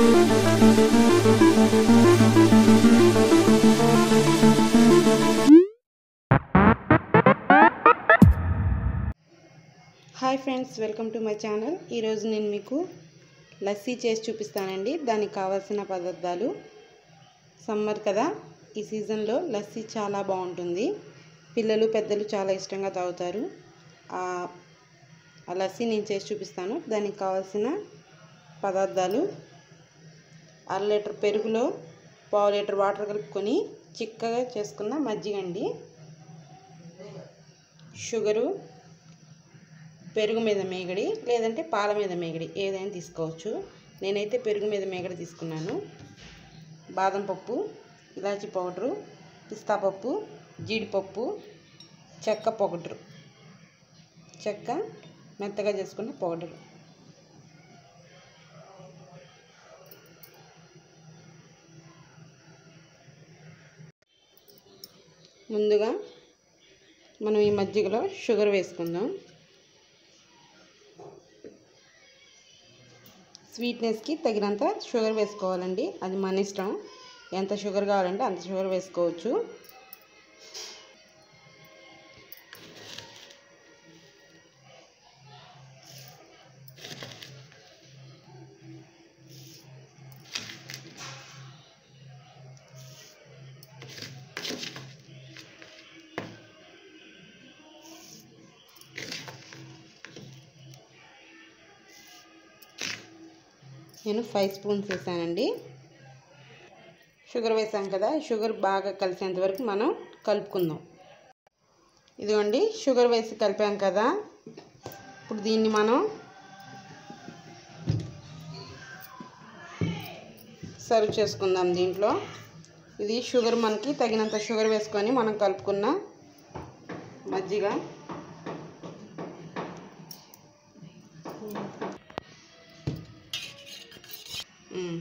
Hi friends welcome to my channel ఈరోజు నేను మీకు లస్సీ చేసి చూపిస్తానండి దానికి కావాల్సిన పదార్థాలు సమ్మర్ కదా ఈ సీజన్లో లస్సీ చాలా బాగుంటుంది పిల్లలు పెద్దలు చాలా ఇష్టంగా తాగుతారు ఆ ఆ లస్సీ నేను చేసి చూపిస్తాను దానికి కావాల్సిన పదార్థాలు అర లీటర్ పెరుగులో పావు లీటర్ వాటర్ కలుపుకొని చిక్కగా చేసుకున్న మజ్జిగ అండి షుగరు పెరుగు మీద మేగడి లేదంటే పాల మీద మేగడి ఏదైనా తీసుకోవచ్చు నేనైతే పెరుగు మీద మేగడి తీసుకున్నాను బాదం పప్పు ఇలాచి పౌడరు పిస్తా పప్పు జీడిపప్పు చెక్క పౌడరు చెక్క మెత్తగా చేసుకున్న పౌడరు ముందుగా మనం ఈ మజ్జిగలో షుగర్ వేసుకుందాం స్వీట్నెస్కి తగినంత షుగర్ వేసుకోవాలండి అది మన ఇష్టం ఎంత షుగర్ కావాలంటే అంత షుగర్ వేసుకోవచ్చు నేను ఫైవ్ స్పూన్స్ వేసానండి షుగర్ వేసాం కదా షుగర్ బాగా కలిసేంత వరకు మనం కలుపుకుందాం ఇదిగోండి షుగర్ వేసి కలిపాం కదా ఇప్పుడు దీన్ని మనం సర్వ్ చేసుకుందాం దీంట్లో ఇది షుగర్ మనకి తగినంత షుగర్ వేసుకొని మనం కలుపుకున్న మజ్జిగ మ్మ్.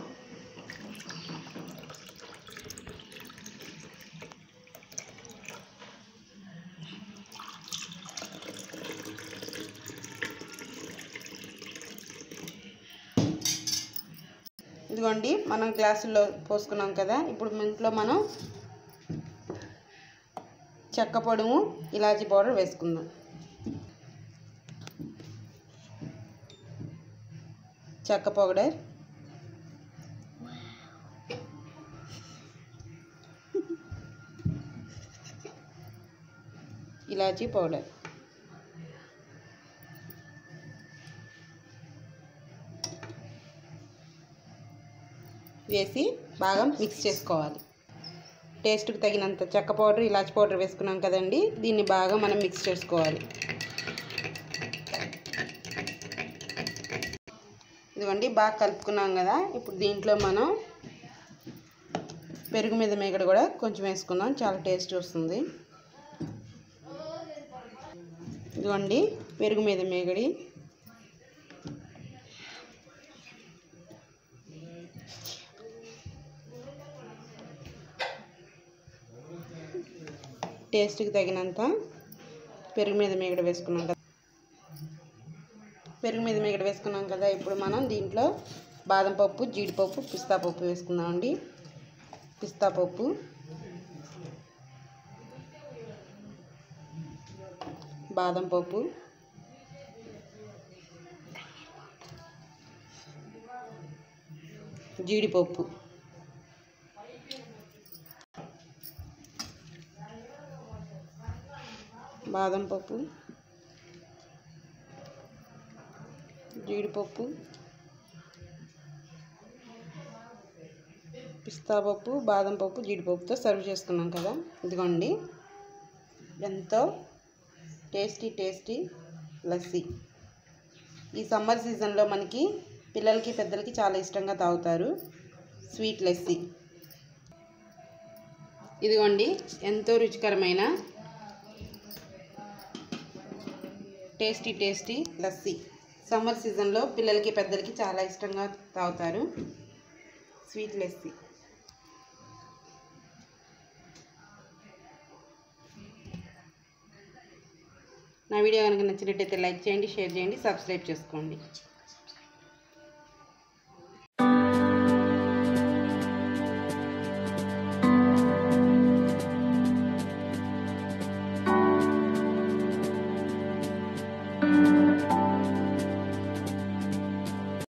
ఇదిగోండి మనం గ్లాసుల్లో పోసుకున్నాం కదా ఇప్పుడు ఇంట్లో మనం చెక్క పొడుము ఇలాచీ పౌడర్ వేసుకుందాం చెక్క పౌడర్ ఇలాచీ పౌడర్ వేసి బాగా మిక్స్ చేసుకోవాలి టేస్ట్కి తగినంత చెక్క పౌడర్ ఇలాచి పౌడర్ వేసుకున్నాం కదండి దీన్ని బాగా మనం మిక్స్ చేసుకోవాలి ఇదిగోండి బాగా కలుపుకున్నాం కదా ఇప్పుడు దీంట్లో మనం పెరుగు మీద మేగడ కూడా కొంచెం వేసుకుందాం చాలా టేస్ట్ వస్తుంది ఇదిగోండి పెరుగు మీద మేగడి టేస్ట్కి తగినంత పెరుగు మీద మేగడ వేసుకున్నాం కదా పెరుగు మీద మేగడ వేసుకున్నాం కదా ఇప్పుడు మనం దీంట్లో బాదం పప్పు జీడిపప్పు పిస్తా పప్పు వేసుకుందామండి పిస్తా పప్పు బాదం పప్పు జీడిపప్పు బాదం పప్పు జీడిపప్పు పిస్తా పప్పు బాదం పప్పు జీడిపప్పుతో సర్వ్ చేసుకున్నాం కదా ఇదిగోండి ఎంతో టేస్టీ టేస్టీ లస్సీ ఈ సమ్మర్ సీజన్లో మనకి పిల్లలకి పెద్దలకి చాలా ఇష్టంగా తాగుతారు స్వీట్ లస్సీ ఇదిగోండి ఎంతో రుచికరమైన టేస్టీ టేస్టీ లస్సీ సమ్మర్ సీజన్లో పిల్లలకి పెద్దలకి చాలా ఇష్టంగా తాగుతారు స్వీట్ లస్సీ నా వీడియో కనుక నచ్చినట్టయితే లైక్ చేయండి షేర్ చేయండి సబ్స్క్రైబ్ చేసుకోండి